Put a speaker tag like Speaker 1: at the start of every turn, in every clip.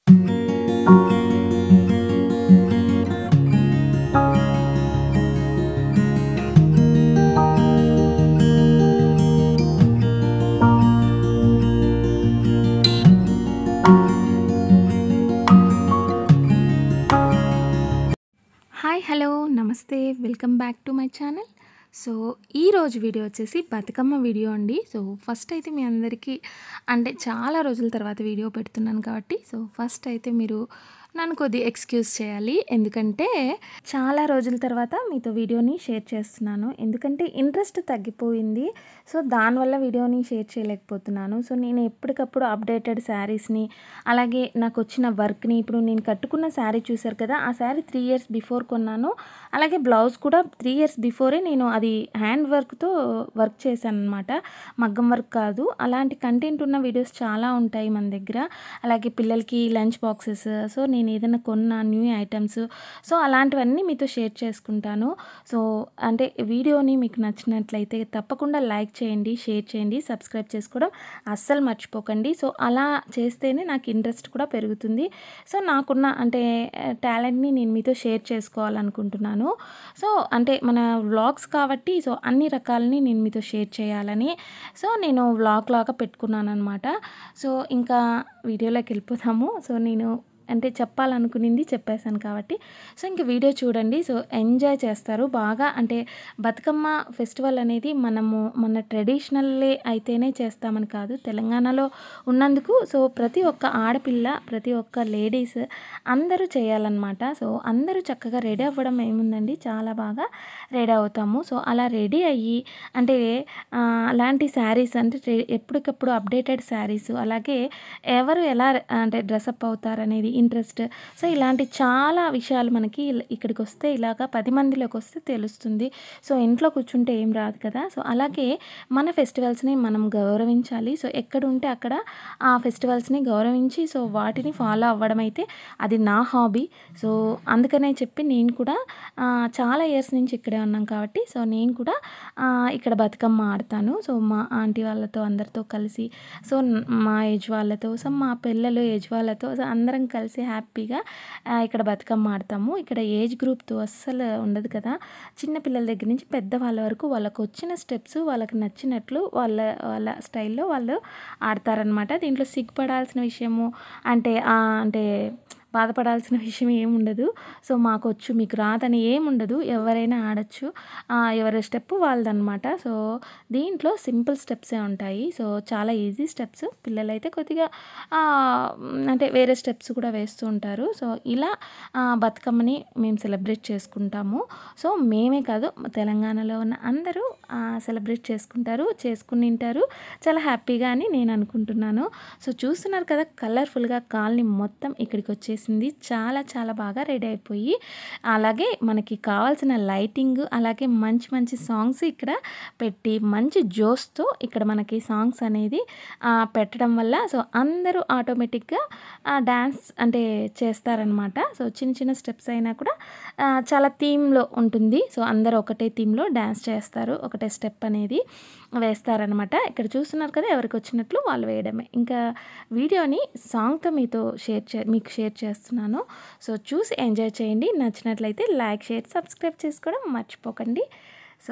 Speaker 1: hi hello నమస్తే welcome back to my channel so ఈరోజు video వచ్చేసి బతుకమ్మ వీడియో అండి సో ఫస్ట్ అయితే మీ అందరికీ అంటే చాలా రోజుల తర్వాత వీడియో పెడుతున్నాను కాబట్టి సో ఫస్ట్ అయితే మీరు నన్ను కొద్ది ఎక్స్క్యూజ్ చేయాలి ఎందుకంటే చాలా రోజుల తర్వాత మీతో వీడియోని షేర్ చేస్తున్నాను ఎందుకంటే ఇంట్రెస్ట్ తగ్గిపోయింది సో దానివల్ల వీడియోని షేర్ చేయలేకపోతున్నాను సో నేను ఎప్పటికప్పుడు అప్డేటెడ్ శారీస్ని అలాగే నాకు వచ్చిన వర్క్ని ఇప్పుడు నేను కట్టుకున్న శారీ చూసారు కదా ఆ శారీ త్రీ ఇయర్స్ బిఫోర్ కొన్నాను అలాగే బ్లౌజ్ కూడా త్రీ ఇయర్స్ బిఫోరే నేను అది హ్యాండ్ వర్క్తో వర్క్ చేశాను అనమాట మగ్గం వర్క్ కాదు అలాంటి కంటెంట్ ఉన్న వీడియోస్ చాలా ఉంటాయి మన దగ్గర అలాగే పిల్లలకి లంచ్ బాక్సెస్ సో నేను ఏదైనా కొన్న న్యూ ఐటమ్స్ సో అలాంటివన్నీ మీతో షేర్ చేసుకుంటాను సో అంటే వీడియోని మీకు నచ్చినట్లయితే తప్పకుండా లైక్ చేయండి షేర్ చేయండి సబ్స్క్రైబ్ చేసుకోవడం అస్సలు మర్చిపోకండి సో అలా చేస్తేనే నాకు ఇంట్రెస్ట్ కూడా పెరుగుతుంది సో నాకున్న అంటే టాలెంట్ని నేను మీతో షేర్ చేసుకోవాలనుకుంటున్నాను సో అంటే మన వ్లాగ్స్ కాబట్టి సో అన్ని రకాలని నేను మీతో షేర్ చేయాలని సో నేను వ్లాగ్ లాగా పెట్టుకున్నాను అనమాట సో ఇంకా వీడియోలోకి వెళ్ళిపోతాము సో నేను అంటే చెప్పాలనుకునింది చెప్పేశాను కాబట్టి సో ఇంక వీడియో చూడండి సో ఎంజాయ్ చేస్తారు బాగా అంటే బతుకమ్మ ఫెస్టివల్ అనేది మనము మన ట్రెడిషనల్లే అయితేనే చేస్తామని కాదు తెలంగాణలో ఉన్నందుకు సో ప్రతి ఒక్క ఆడపిల్ల ప్రతి ఒక్క లేడీస్ అందరూ చేయాలన్నమాట సో అందరూ చక్కగా రెడీ అవ్వడం ఏముందండి చాలా బాగా రెడీ అవుతాము సో అలా రెడీ అయ్యి అంటే ఆ, అలాంటి శారీస్ అంటే ట్రె- ఎప్పటికప్పుడు అప్డేటెడ్ శారీస్ అలాగే ఎవరు ఎలా అంటే డ్రెస్అప్ అవుతారు అనేది ఇంట్రెస్ట్ సో ఇలాంటి చాలా విషయాలు మనకి ఇల్- ఇక్కడికి వస్తే ఇలాగా పది మందిలోకి వస్తే తెలుస్తుంది సో ఇంట్లో కూర్చుంటే ఏం రాదు కదా సో అలాగే మన ఫెస్టివల్స్ని మనం గౌరవించాలి సో ఎక్కడ ఉంటే అక్కడ ఆ ఫెస్టివల్స్ని గౌరవించి సో వాటిని ఫాలో అవ్వడం అయితే అది నా హాబీ సో అందుకనే చెప్పి నేను కూడా ఆ, చాలా ఇయర్స్ నుంచి ఇక్కడే ఉన్నాం కాబట్టి సో నేను కూడా ఆ, ఇక్కడ బతుకమ్మ ఆడతాను సో మా ఆంటీ వాళ్ళతో అందరితో కలిసి సో న్- మా ఏజ్ వాళ్ళతో సో మా పిల్లలు ఏజ్ వాళ్ళతో సో అందరం కలిసి హ్యాపీగా ఆ, ఇక్కడ బతుకమ్మ ఆడతాము ఇక్కడ ఏజ్ గ్రూప్తో అస్సలు ఉండదు కదా చిన్న పిల్లల దగ్గర నుంచి పెద్ద వాళ్ళ వరకు వాళ్ళకు వచ్చిన స్టెప్స్ వాళ్ళకి నచ్చినట్లు వాళ్ళ వాళ్ళ స్టైల్లో వాళ్ళు ఆడతారనమాట దీంట్లో సిగ్గుపడాల్సిన విషయము అంటే ఆ, అంటే బాధపడాల్సిన విషయం ఏముండదు సో మాకు వచ్చు మీకు రాదని ఏముండదు ఎవరైనా ఆడచ్చు ఆ, ఎవరి స్టెప్ వాళ్ళదనమాట సో దీంట్లో సింపుల్ స్టెప్సే ఉంటాయి సో చాలా ఈజీ స్టెప్స్ పిల్లలైతే కొద్దిగా ఆ, అంటే వేరే స్టెప్స్ కూడా వేస్తూ ఉంటారు సో ఇలా ఆ, బతుకమ్మని మేము సెలబ్రేట్ చేసుకుంటాము సో మేమే కాదు తెలంగాణలో ఉన్న అందరూ సెలబ్రేట్ చేసుకుంటారు చేసుకుని ఉంటారు చాలా హ్యాపీగా అని నేను అనుకుంటున్నాను సో చూస్తున్నారు కదా కలర్ఫుల్గా కాలనీ మొత్తం ఇక్కడికి వచ్చేసింది చాలా చాలా బాగా రెడీ అయిపోయి అలాగే మనకి కావాల్సిన లైటింగ్ అలాగే మంచి మంచి సాంగ్స్ ఇక్కడ పెట్టి మంచి జోస్తో ఇక్కడ మనకి సాంగ్స్ అనేది ఆ, పెట్టడం వల్ల సో అందరూ ఆటోమేటిక్గా డ్యాన్స్ అంటే చేస్తారనమాట సో చిన్న చిన్న స్టెప్స్ అయినా కూడా ఆ, చాలా థీమ్లో ఉంటుంది సో అందరూ ఒకటే థీమ్లో డ్యాన్స్ చేస్తారు ఒకటే స్టెప్ అనేది వేస్తారనమాట ఇక్కడ చూస్తున్నారు కదా ఎవరికి వచ్చినట్లు వాళ్ళు వేయడమే ఇంకా వీడియోని సాంగ్తో మీతో షేర్ చే మీకు షేర్ చేస్తున్నాను సో చూసి ఎంజాయ్ చేయండి నచ్చినట్లయితే లైక్ షేర్ సబ్స్క్రైబ్ చేసుకోవడం మర్చిపోకండి సో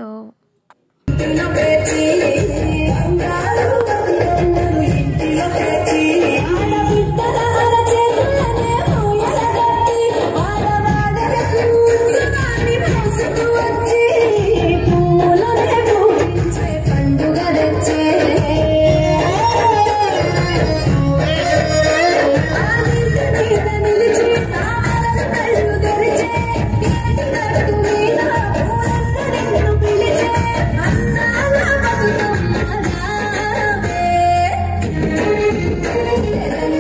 Speaker 2: అన్నా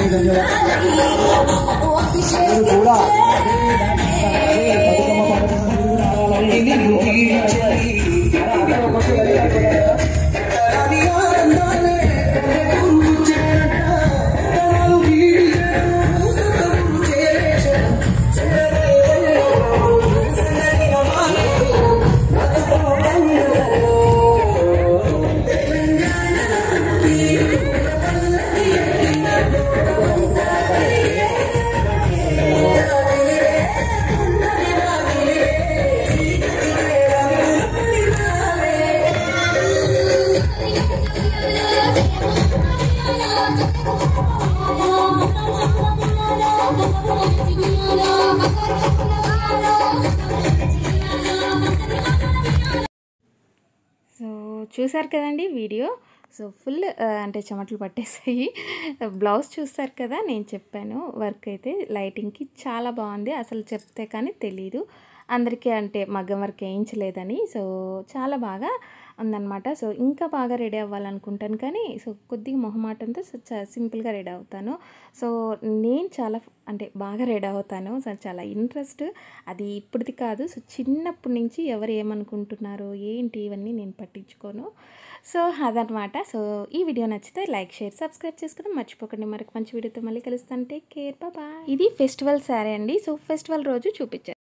Speaker 1: సో చూసారు కదండి వీడియో సో ఫుల్ అంటే చెమటలు పట్టేసాయి బ్లౌజ్ చూస్తారు కదా నేను చెప్పాను వర్క్ అయితే లైటింగ్కి చాలా బాగుంది అసలు చెప్తే కానీ తెలీదు అందరికీ అంటే మగ్గం వర్క్ వేయించలేదని సో చాలా బాగా ఉందన్నమాట సో ఇంకా బాగా రెడీ అవ్వాలనుకుంటాను కానీ సో కొద్దిగా మొహమాటంతో సో చా- సింపుల్గా రెడీ అవుతాను సో నేను చాలా అంటే బాగా రెడీ అవుతాను సో చాలా ఇంట్రెస్ట్ అది ఇప్పటిది కాదు సో చిన్నప్పటి నుంచి ఎవరు ఏమనుకుంటున్నారో ఏంటి ఇవన్నీ నేను పట్టించుకోను సో అదనమాట సో ఈ వీడియో నచ్చితే లైక్ షేర్ సబ్స్క్రైబ్ చేసుకోవడం మర్చిపోకండి మరొక మంచి వీడియోతో మళ్ళీ కలుస్తాను టేక్ కేర్ బాబా ఇది ఫెస్టివల్ శారీ అండి సో ఫెస్టివల్ రోజు చూపించారు